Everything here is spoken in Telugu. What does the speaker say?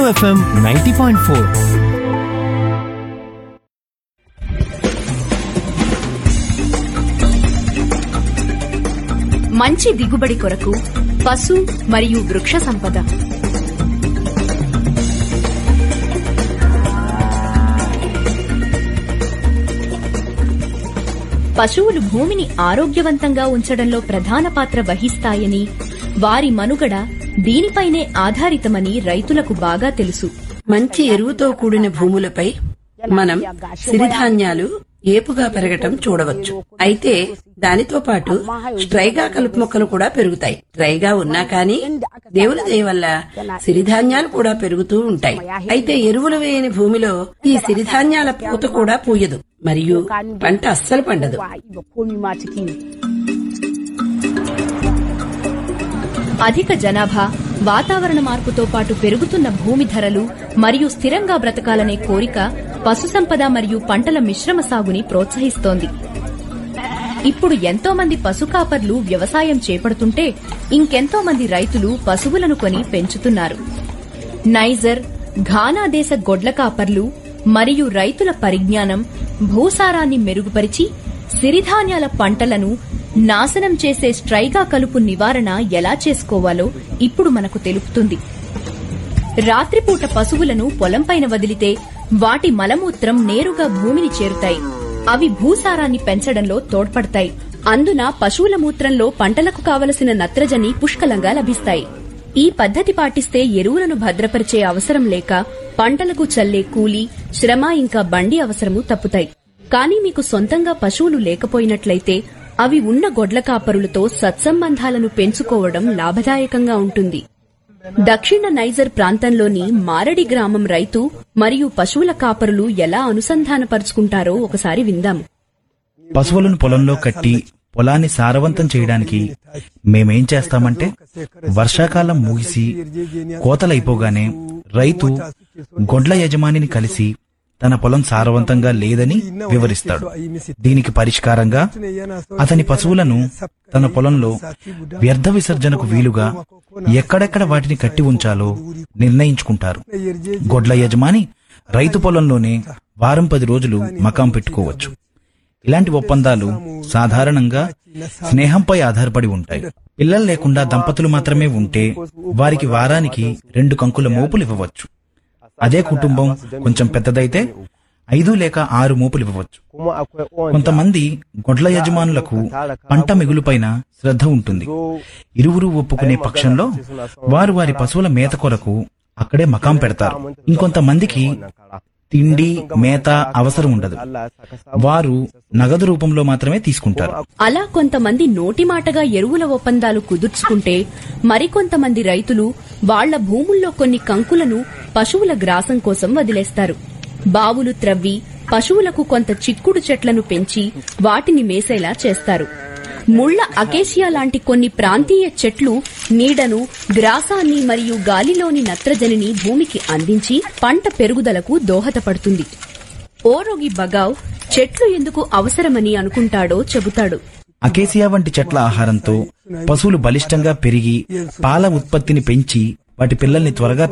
ఎఫ్ఎం నైంటీ పాయింట్ ఫోర్ మంచి దిగుబడి కొరకు పశు మరియు వృక్ష సంపద పశువులు భూమిని ఆరోగ్యవంతంగా ఉంచడంలో ప్రధాన పాత్ర వహిస్తాయని వారి మనుగడ దీనిపైనే ఆధారితమని రైతులకు బాగా తెలుసు మంచి ఎరువుతో కూడిన భూములపై మనం సిరిధాన్యాలు ఏపుగా పెరగటం చూడవచ్చు అయితే దానితో పాటు స్ట్రైగా కలుపు మొక్కలు కూడా పెరుగుతాయి డ్రైగా ఉన్నా కానీ దేవుని దయ వల్ల సిరిధాన్యాలు కూడా పెరుగుతూ ఉంటాయి అయితే ఎరువులు వేయని భూమిలో ఈ సిరిధాన్యాల పూత కూడా పూయదు మరియు పంట అస్సలు పండదు అధిక జనాభా వాతావరణ మార్పుతో పాటు పెరుగుతున్న భూమి ధరలు మరియు స్థిరంగా బ్రతకాలనే కోరిక పశుసంపద మరియు పంటల మిశ్రమ సాగుని ప్రోత్సహిస్తోంది ఇప్పుడు ఎంతో మంది పశు కాపర్లు వ్యవసాయం చేపడుతుంటే ఇంకెంతో మంది రైతులు పశువులను కొని పెంచుతున్నారు నైజర్ ఘానా దేశ గొడ్ల కాపర్లు మరియు రైతుల పరిజ్ఞానం భూసారాన్ని మెరుగుపరిచి సిరిధాన్యాల పంటలను నాశనం చేసే స్ట్రైగా కలుపు నివారణ ఎలా చేసుకోవాలో ఇప్పుడు మనకు తెలుపుతుంది రాత్రిపూట పశువులను పొలంపైన వదిలితే వాటి మలమూత్రం నేరుగా భూమిని చేరుతాయి అవి భూసారాన్ని పెంచడంలో తోడ్పడతాయి అందున పశువుల మూత్రంలో పంటలకు కావలసిన నత్రజని పుష్కలంగా లభిస్తాయి ఈ పద్ధతి పాటిస్తే ఎరువులను భద్రపరిచే అవసరం లేక పంటలకు చల్లే కూలి శ్రమ ఇంకా బండి అవసరము తప్పుతాయి కానీ మీకు సొంతంగా పశువులు లేకపోయినట్లయితే అవి ఉన్న గొడ్ల కాపరులతో సత్సంబంధాలను పెంచుకోవడం లాభదాయకంగా ఉంటుంది దక్షిణ నైజర్ ప్రాంతంలోని మారడి గ్రామం రైతు మరియు పశువుల కాపరులు ఎలా అనుసంధానపరుచుకుంటారో ఒకసారి విందాం పశువులను పొలంలో కట్టి పొలాన్ని సారవంతం చేయడానికి మేమేం చేస్తామంటే వర్షాకాలం ముగిసి కోతలైపోగానే రైతు గొడ్ల యజమానిని కలిసి తన పొలం సారవంతంగా లేదని వివరిస్తాడు దీనికి పరిష్కారంగా అతని పశువులను తన పొలంలో వ్యర్థ విసర్జనకు వీలుగా ఎక్కడెక్కడ వాటిని కట్టి ఉంచాలో నిర్ణయించుకుంటారు గొడ్ల యజమాని రైతు పొలంలోనే వారం పది రోజులు మకాం పెట్టుకోవచ్చు ఇలాంటి ఒప్పందాలు సాధారణంగా స్నేహంపై ఆధారపడి ఉంటాయి పిల్లలు లేకుండా దంపతులు మాత్రమే ఉంటే వారికి వారానికి రెండు కంకుల మోపులు ఇవ్వవచ్చు అదే కుటుంబం కొంచెం పెద్దదైతే ఐదు లేక ఆరు మోపులు ఇవ్వవచ్చు కొంతమంది గొడ్ల యజమానులకు పంట మిగులుపైన శ్రద్ధ ఉంటుంది ఇరువురు ఒప్పుకునే పక్షంలో వారు వారి పశువుల మేత కొరకు అక్కడే మకాం పెడతారు ఇంకొంతమందికి తిండి మేత అవసరం ఉండదు వారు నగదు రూపంలో మాత్రమే తీసుకుంటారు అలా కొంతమంది నోటి మాటగా ఎరువుల ఒప్పందాలు కుదుర్చుకుంటే మరికొంతమంది రైతులు వాళ్ల భూముల్లో కొన్ని కంకులను పశువుల గ్రాసం కోసం వదిలేస్తారు బావులు త్రవ్వి పశువులకు కొంత చిక్కుడు చెట్లను పెంచి వాటిని మేసేలా చేస్తారు ముళ్ల అకేషియా లాంటి కొన్ని ప్రాంతీయ చెట్లు నీడను గ్రాసాన్ని మరియు గాలిలోని నత్రజనిని భూమికి అందించి పంట పెరుగుదలకు దోహదపడుతుంది ఓరోగి బగావ్ చెట్లు ఎందుకు అవసరమని అనుకుంటాడో చెబుతాడు అకేసియా వంటి చెట్ల ఆహారంతో పశువులు బలిష్టంగా పెరిగి పాల ఉత్పత్తిని పెంచి వాటి పిల్లల్ని త్వరగా